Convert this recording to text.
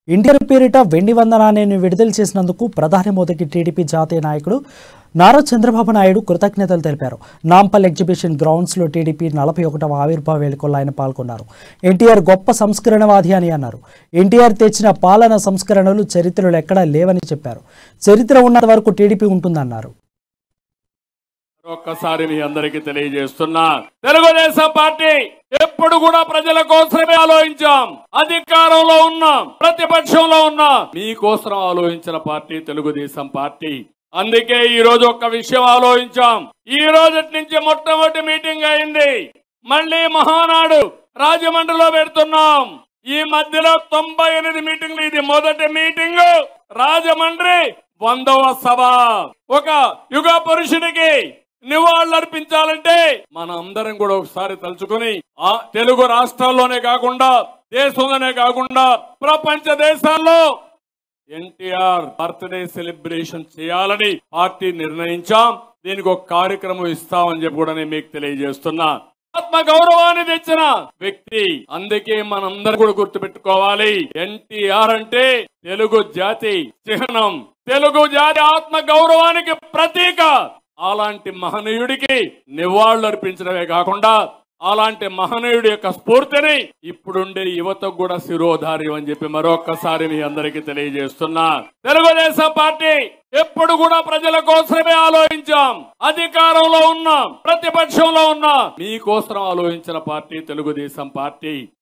Indian పేరిట వెండి వందనాన్ని విడుదల చేసినందుకు ప్రధాని మోదీకి టీడీపీ జాతీయ నాయకుడు నారా చంద్రబాబు నాయుడు కృతజ్ఞతలు తెలిపారు నాంపల్ ఎగ్జిబిషన్ గ్రౌండ్స్లో టీడీపీ నలభై ఒకటవ ఆవిర్భావ వేడుకల్లో ఆయన పాల్గొన్నారు ఎన్టీఆర్ గొప్ప సంస్కరణవాది అని అన్నారు ఎన్టీఆర్ తెచ్చిన పాలన సంస్కరణలు చరిత్రలో ఎక్కడా లేవని చెప్పారు చరిత్ర ఉన్నంత వరకు టీడీపీ ఉంటుందన్నారు ఒక్కసారి మీ అందరికీ తెలియజేస్తున్నా తెలుగుదేశం పార్టీ ఎప్పుడు కూడా ప్రజల కోసమే ఆలోచించాం అధికారంలో ఉన్నాం ప్రతిపక్షంలో ఉన్నాం మీకోసం ఆలోచించిన పార్టీ తెలుగుదేశం పార్టీ అందుకే ఈ రోజు ఒక్క విషయం ఆలోచించాం ఈ రోజు నుంచి మొట్టమొదటి మీటింగ్ అయింది మళ్ళీ మహానాడు రాజమండ్రిలో పెడుతున్నాం ఈ మధ్యలో తొంభై ఎనిమిది మీటింగ్లు ఇది మొదటి మీటింగ్ రాజమండ్రి వందవ సభ ఒక యుగ పురుషుడికి నివాళులర్పించాలంటే మన అందరం కూడా ఒకసారి తలుచుకుని ఆ తెలుగు రాష్ట్రాల్లోనే కాకుండా దేశంలోనే కాకుండా ప్రపంచ దేశాల్లో ఎన్టీఆర్ బర్త్డే సెలబ్రేషన్ చేయాలని పార్టీ నిర్ణయించాం దీనికి ఒక కార్యక్రమం ఇస్తామని చెప్పి కూడా నేను మీకు తెలియజేస్తున్నా ఆత్మ గౌరవాన్ని తెచ్చిన వ్యక్తి అందుకే మనందరం కూడా గుర్తుపెట్టుకోవాలి ఎన్టీఆర్ అంటే తెలుగు జాతి చిహ్నం తెలుగు జాతి ఆత్మ గౌరవానికి ప్రతీక అలాంటి మహనీయుడికి నివాళులు అర్పించడమే కాకుండా అలాంటి మహనీయుడి యొక్క స్ఫూర్తిని ఇప్పుడుండే యువతకు కూడా శిరోధార్యం అని చెప్పి మరొక్కసారి మీ అందరికీ తెలియజేస్తున్నా తెలుగుదేశం పార్టీ ఎప్పుడు కూడా ప్రజల కోసమే ఆలోచించాం అధికారంలో ఉన్నాం ప్రతిపక్షంలో ఉన్నాం మీకోసం ఆలోచించిన పార్టీ తెలుగుదేశం పార్టీ